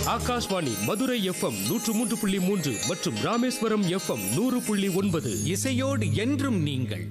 Akashvani Madurai FM நூற்று மூன்று புள்ளி மூன்று மற்றும் ராமேஸ்வரம் எஃப்எம் நூறு புள்ளி ஒன்பது இசையோடு என்றும் நீங்கள்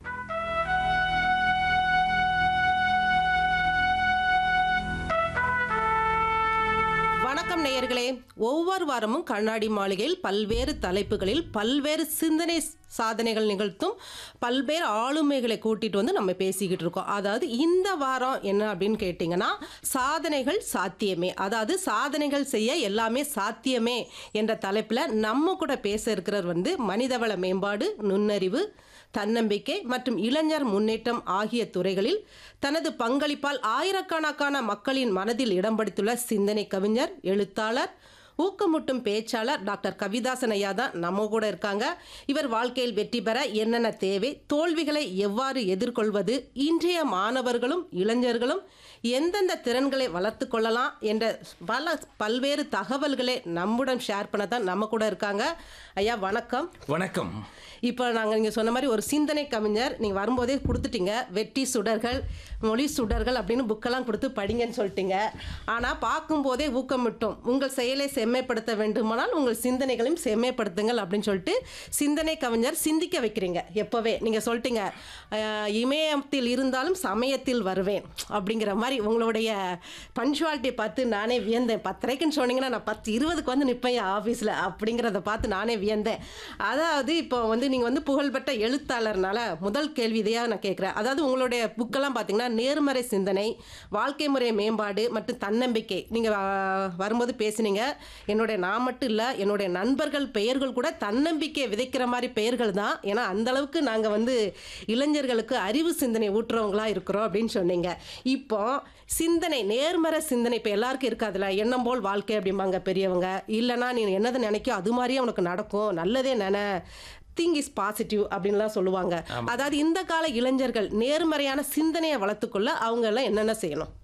வணக்கம் நேயர்களே ஒவ்வொரு வாரமும் கண்ணாடி மாளிகையில் பல்வேறு தலைப்புகளில் பல்வேறு சிந்தனை சாதனைகள் நிகழ்த்தும் பல்வேறு ஆளுமைகளை கூட்டிட்டு வந்து நம்ம பேசிக்கிட்டு இருக்கோம் அதாவது இந்த வாரம் என்ன அப்படின்னு கேட்டிங்கன்னா சாதனைகள் சாத்தியமே அதாவது சாதனைகள் செய்ய எல்லாமே சாத்தியமே என்ற தலைப்பில் நம்ம கூட பேச இருக்கிறவர் வந்து மனிதவள மேம்பாடு நுண்ணறிவு தன்னம்பிக்கை மற்றும் இளைஞர் முன்னேற்றம் ஆகிய துறைகளில் தனது பங்களிப்பால் ஆயிரக்கணக்கான மக்களின் மனதில் இடம் பிடித்துள்ள சிந்தனை கவிஞர் எழுத்தாளர் ஊக்கமூட்டும் பேச்சாளர் டாக்டர் கவிதாசன் ஐயா தான் நம்ம கூட இருக்காங்க இவர் வாழ்க்கையில் வெற்றி பெற என்னென்ன தேவை தோல்விகளை எவ்வாறு எதிர்கொள்வது இன்றைய மாணவர்களும் இளைஞர்களும் எந்தெந்த திறன்களை வளர்த்து கொள்ளலாம் என்ற பல பல்வேறு தகவல்களை நம்முடன் ஷேர் பண்ண தான் நம்ம கூட இருக்காங்க ஐயா வணக்கம் வணக்கம் இப்போ நாங்கள் நீங்கள் சொன்ன மாதிரி ஒரு சிந்தனை கவிஞர் நீங்கள் வரும்போதே கொடுத்துட்டீங்க வெற்றி சுடர்கள் மொழி சுடர்கள் அப்படின்னு புக்கெல்லாம் கொடுத்து படிங்கன்னு சொல்லிட்டீங்க ஆனால் பார்க்கும்போதே ஊக்கமிட்டோம் உங்கள் செயலை செம்மைப்படுத்த வேண்டுமானால் உங்கள் சிந்தனைகளையும் செம்மைப்படுத்துங்கள் அப்படின்னு சொல்லிட்டு சிந்தனை கவிஞர் சிந்திக்க வைக்கிறீங்க எப்போவே நீங்கள் சொல்லிட்டீங்க அஹ், இமயத்தில் இருந்தாலும் சமயத்தில் வருவேன் அப்படிங்கிற மாதிரி உங்களுடைய பஞ்சுவாலிட்டியை பார்த்து நானே வியந்தேன் பத்தரைக்குன்னு சொன்னீங்கன்னா நான் பத்து இருபதுக்கு வந்து நிற்பேன் ஆஃபீஸில் அப்படிங்கிறத பார்த்து நானே வியந்தேன் அதாவது இப்போ வந்து நீங்கள் வந்து புகழ்பெற்ற எழுத்தாளர்னால முதல் கேள்வி இதையாக நான் கேட்குறேன் அதாவது உங்களுடைய புக்கெல்லாம் பார்த்தீங்கன்னா நேர்மறை சிந்தனை வாழ்க்கை முறை மேம்பாடு மற்றும் தன்னம்பிக்கை நீங்கள் வரும்போது பேசுனீங்க என்னுடைய நான் மட்டும் இல்லை என்னுடைய நண்பர்கள் பெயர்கள் கூட தன்னம்பிக்கையை விதைக்கிற மாதிரி பெயர்கள் தான் ஏன்னா அந்த அளவுக்கு நாங்கள் வந்து இளைஞர்களுக்கு அறிவு சிந்தனை ஊட்டுறவங்களா இருக்கிறோம் அப்படின்னு சொன்னீங்க இப்போ சிந்தனை நேர்மறை சிந்தனை இப்போ எல்லாருக்கும் இருக்காதுல்ல எண்ணம் போல் வாழ்க்கை அப்படிம்பாங்க பெரியவங்க இல்லைன்னா நீ என்னதை நினைக்கோ அது மாதிரியே உனக்கு நடக்கும் நல்லதே நினை திங் இஸ் பாசிட்டிவ் அப்படின்லாம் சொல்லுவாங்க அதாவது இந்த கால இளைஞர்கள் நேர்மறையான சிந்தனையை வளர்த்துக்கொள்ள அவங்க எல்லாம் என்னென்ன செய்யணும்